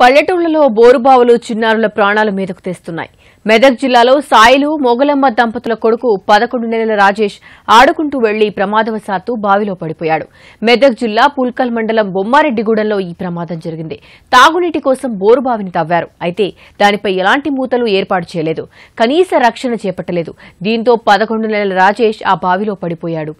పల్లెటూళ్లలో బోరుబావులు చిన్నారుల ప్రాణాల మీదకు తెస్తున్నాయి మెదక్ జిల్లాలో సాయిలు మొగలమ్మ దంపతుల కొడుకు పదకొండు నెలల రాజేష్ ఆడుకుంటూ వెళ్లి ప్రమాదవశాత్తు బావిలో పడిపోయాడు మెదక్ జిల్లా పుల్కల్ మండలం బొమ్మారెడ్డిగూడెంలో ఈ ప్రమాదం జరిగింది తాగునీటి కోసం బోరుబావిని తవ్వారు అయితే దానిపై ఎలాంటి మూతలు ఏర్పాటు చేయలేదు కనీస రక్షణ చేపట్టలేదు దీంతో పదకొండు నెలల రాజేష్ ఆ బావిలో పడిపోయాడు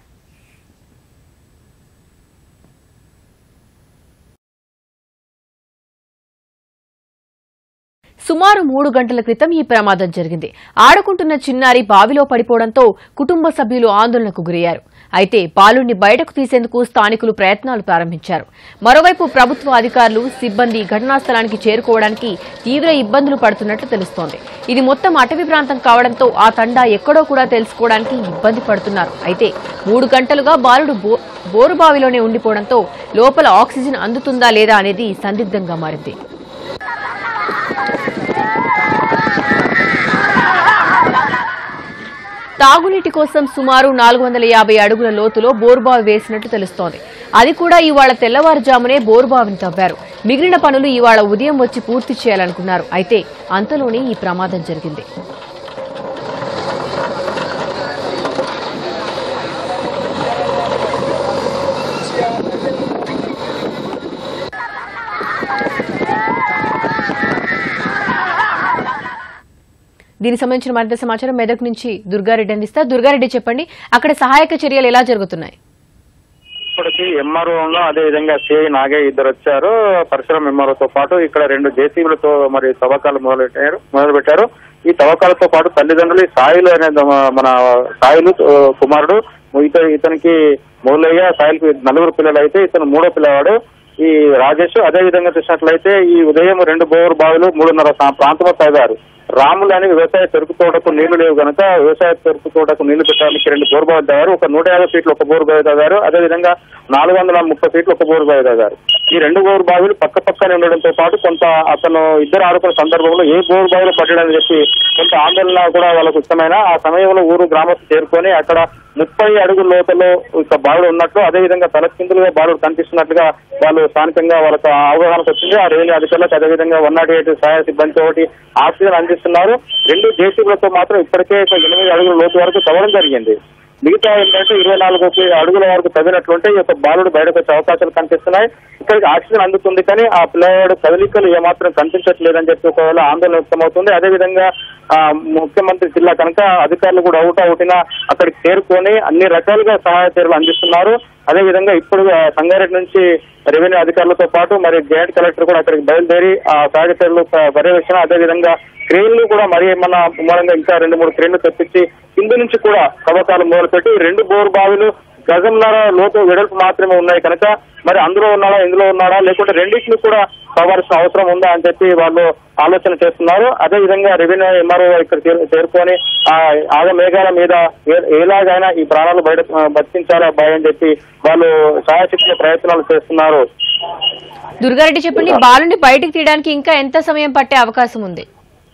సుమారు మూడు గంటల క్రితం ఈ ప్రమాదం జరిగింది ఆడుకుంటున్న చిన్నారి బావిలో పడిపోవడంతో కుటుంబ సభ్యులు ఆందోళనకు గురయ్యారు అయితే బాలుడిని బయటకు తీసేందుకు స్థానికులు ప్రయత్నాలు ప్రారంభించారు మరోవైపు ప్రభుత్వ అధికారులు సిబ్బంది ఘటనా స్థలానికి చేరుకోవడానికి తీవ్ర ఇబ్బందులు పడుతున్నట్లు తెలుస్తోంది ఇది మొత్తం అటవీ ప్రాంతం కావడంతో ఆ తండా ఎక్కడో కూడా తెలుసుకోవడానికి ఇబ్బంది పడుతున్నారు అయితే మూడు గంటలుగా బాలుడు బో- బోరుబావిలోనే ఉండిపోవడంతో లోపల ఆక్సిజన్ అందుతుందా లేదా అనేది సందిగ్ధంగా మారింది తాగునీటి కోసం సుమారు నాలుగు వందల యాభై అడుగుల లోతులో బోరుబావి వేసినట్టు తెలుస్తోంది అది కూడా ఇవాళ తెల్లవారుజామునే బోరుబావిని తవ్వారు మిగిలిన పనులు ఇవాళ ఉదయం వచ్చి పూర్తి చేయాలనుకున్నారు అయితే అంతలోనే ఈ ప్రమాదం జరిగింది దీనికి సంబంధించిన మరింత సమాచారం మెదక్ నుంచి దుర్గారెడ్డి అందిస్తారు దుర్గారెడ్డి చెప్పండి అక్కడ సహాయక చర్యలు ఎలా జరుగుతున్నాయి ఇప్పటికి ఎంఆర్ఓలో అదే విధంగా సిఐ నాగే ఇద్దరు వచ్చారు పరశురాం ఎంఆర్ఓతో పాటు ఇక్కడ రెండు జేసీబీలతో మరి తవ్వకాలు మొదలెట్టారు మొదలు పెట్టారు ఈ తవ్వకాలతో పాటు తల్లిదండ్రులు ఈ సాయిలు అనే ద- మన సాయిలు ఆ, కుమారుడు ఇత ఇతనికి మూలయ్య సాయిల్కి నలుగురు పిల్లలు అయితే ఇతను మూడో పిల్లవాడు ఈ రాజేష్ అదే విధంగా చూసినట్లయితే ఈ ఉదయం రెండు బోరు బావులు మూడున్నర సా- ప్రాంతంలో తవ్వారు రాములు అని వ్యవసాయ చెరుకు తోటకు నీళ్లు లేవు కనుక వ్యవసాయ చెరుకు తోటకు నీళ్లు పెట్టడానికి రెండు బోరు బావి తవ్వారు ఒక నూట యాభై ఫీట్లు ఒక బోరు బావి తవ్వారు అదే విధంగా నాలుగు వందల ముప్పై ఫీట్లు ఒక బోరు బావి తవ్వారు ఈ రెండు బోరు బావిలు పక్క పక్కనే ఉండడంతో పాటు కొంత అతను ఇద్దరు ఆడుకున్న సందర్భంలో ఏ బోరు బావిలో పట్టడని చెప్పి కొంత ఆందోళన కూడా వాళ్ళకు ఇష్టమైన ఆ సమయంలో ఊరు గ్రామస్తులు చేరుకొని అక్కడ ముప్పై అడుగుల లోతులో ఒక బాలుడు ఉన్నట్లు అదే విధంగా తలకిందులుగా బాలుడు కనిపిస్తున్నట్లుగా వాళ్ళు స్థానికంగా వాళ్ళకు అవగాహనకు వచ్చింది ఆ రెవెన్యూ అధికారులకు అదే విధంగా వన్ నాట్ ఎయిట్ సహాయ సిబ్బంది ఒకటి ఆక్సిజన్ అందిస్తున్నారు రెండు జేసీబీలతో మాత్రం ఇప్పటికే ఒక ఎనిమిది అడుగుల లోతు వరకు తవ్వడం జరిగింది మిగతా ఏంటంటే ఇరవై నాలుగు అడుగుల వరకు తవ్వినట్లుంటే ఈ యొక్క బాలుడు బయటకు వచ్చే అవకాశాలు కనిపిస్తున్నాయి ఇక్కడికి ఆక్సిజన్ అందుతుంది కానీ ఆ పిల్లవాడు కదలికలు ఏమాత్రం కనిపించట్లేదని చెప్పి ఒకవేళ ఆందోళన వ్యక్తమవుతుంది అదేవిధంగా ఆ, ముఖ్యమంత్రి జిల్లా కనుక అధికారులు కూడా అవుట్ అవుటినా అక్కడికి చేరుకొని అన్ని రకాలుగా సహాయ చర్యలు అందిస్తున్నారు అదేవిధంగా ఇప్పుడు ఆ, సంగారెడ్డి నుంచి రెవెన్యూ అధికారులతో పాటు మరి జాయింట్ కలెక్టర్ కూడా అక్కడికి బయలుదేరి ఆ సహాయ చర్యలు ప- పర్యవేక్షణ అదేవిధంగా క్రెయిన్లు కూడా మరి ఏమన్నా మూలంగా ఇంకా రెండు మూడు క్రెయిన్లు తెప్పించి కింది నుంచి కూడా తవ్వకాలు మొదలుపెట్టి రెండు బోరు బావిలు గజంన్నర లోతు వెడల్పు మాత్రమే ఉన్నాయి కనుక మరి అందులో ఉన్నాడా ఇందులో ఉన్నాడా లేకుంటే రెండింటిని కూడా కావాల్సిన అవసరం ఉందా అని చెప్పి వాళ్ళు ఆలోచన చేస్తున్నారు అదే విధంగా రెవెన్యూ ఎంఆర్ఓ ఇక్కడ చేరు- చేరుకొని ఆ ఆగ మేఘాల మీద ఏ- ఎలాగైనా ఈ ప్రాణాలు బయట ఆ, బతికించాలా అబ్బాయి అని చెప్పి వాళ్ళు సహాయశక్తి ప్రయత్నాలు చేస్తున్నారు దుర్గారెడ్డి చెప్పండి బాలుని బయటికి తీయడానికి ఇంకా ఎంత సమయం పట్టే అవకాశం ఉంది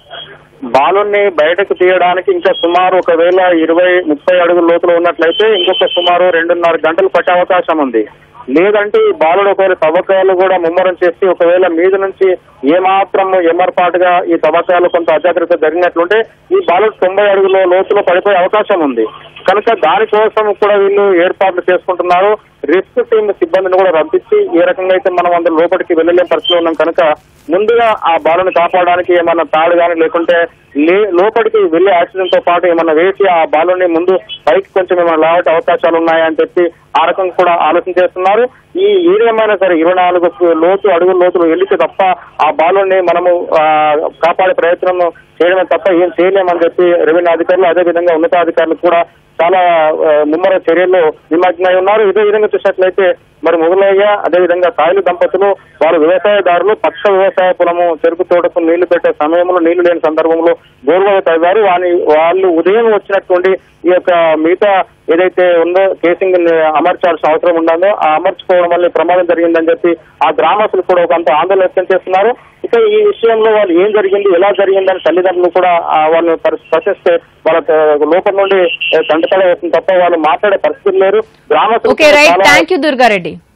బాలుని బయటకు తీయడానికి ఇంకా సుమారు ఒకవేళ ఇరవై ముప్పై అడుగుల లోతులో ఉన్నట్లయితే ఇంకొక సుమారు రెండున్నర గంటలు పట్టే అవకాశం ఉంది లేదంటే ఈ బాలుడు ఒకవేళ తవ్వకాలు కూడా ముమ్మరం చేసి ఒకవేళ మీద నుంచి ఏమాత్రం ఎమ్మర్పాటుగా ఈ తవ్వకాలు కొంత అజాగ్రత్త జరిగినట్లుంటే ఈ బాలుడు తొంభై అడుగుల లోతులో పడిపోయే అవకాశం ఉంది కనుక దానికోసం కూడా వీళ్ళు ఏర్పాట్లు చేసుకుంటున్నారు రిస్క్ టీమ్ సిబ్బందిని కూడా రప్పించి ఏ రకంగా అయితే మనం అందరూ లోపలికి వెళ్ళలేని పరిస్థితిలో ఉన్నాం కనుక ముందుగా ఆ బాలుని కాపాడడానికి ఏమన్నా తాడు కానీ లేకుంటే లే- లోపలికి వెళ్లే యాక్సిడెంట్ తో పాటు ఏమన్నా వేసి ఆ బాలుని ముందు పైకి కొంచెం ఏమైనా లావటే అవకాశాలు ఉన్నాయని చెప్పి ఆ రకంగా కూడా ఆలోచన చేస్తున్నారు ఈ ఏదేమైనా సరే ఇరవై నాలుగు లోతు అడుగుల లోతులు వెళ్లితే తప్ప ఆ బాలుని మనము ఆ, కాపాడే ప్రయత్నం చేయడమే తప్ప ఏం చేయలేమని చెప్పి రెవెన్యూ అధికారులు అదే విధంగా ఉన్నతాధికారులు కూడా చాలా ఆ, ముమ్మర చర్యల్లో నిమగ్నమై ఉన్నారు ఇదే విధంగా చూసినట్లయితే మరి మొదలయ్య అదే విధంగా సాయిలు దంపతులు వారు వ్యవసాయదారులు పక్ష వ్యవసాయ పొలము చెరుకు తోటకు నీళ్లు పెట్టే సమయంలో నీళ్లు లేని సందర్భంలో గోరువలు తవ్వారు వాని వాళ్ళు ఉదయం వచ్చినటువంటి ఈ యొక్క మిగతా ఏదైతే ఉందో కేసింగ్ ని అమర్చాల్సిన అవసరం ఉందో ఆ అమర్చుకోవడం వల్ల ఈ ప్రమాదం జరిగిందని చెప్పి ఆ గ్రామస్తులు కూడా ఒక అంత ఆందోళన వ్యక్తం చేస్తున్నారు ఇక ఈ విషయంలో వాళ్ళు ఏం జరిగింది ఎలా జరిగిందని తల్లిదండ్రులు కూడా ఆ, వాళ్ళని పరి- ప్రశ్నిస్తే వాళ్ళ ఆ, లోపల నుండి తండ్రి వస్తుంది తప్ప వాళ్ళు మాట్లాడే పరిస్థితులు లేరు గ్రామస్తులు ఓకే రైట్ చాలా- థ్యాంక్ యూ దుర్గారెడ్డి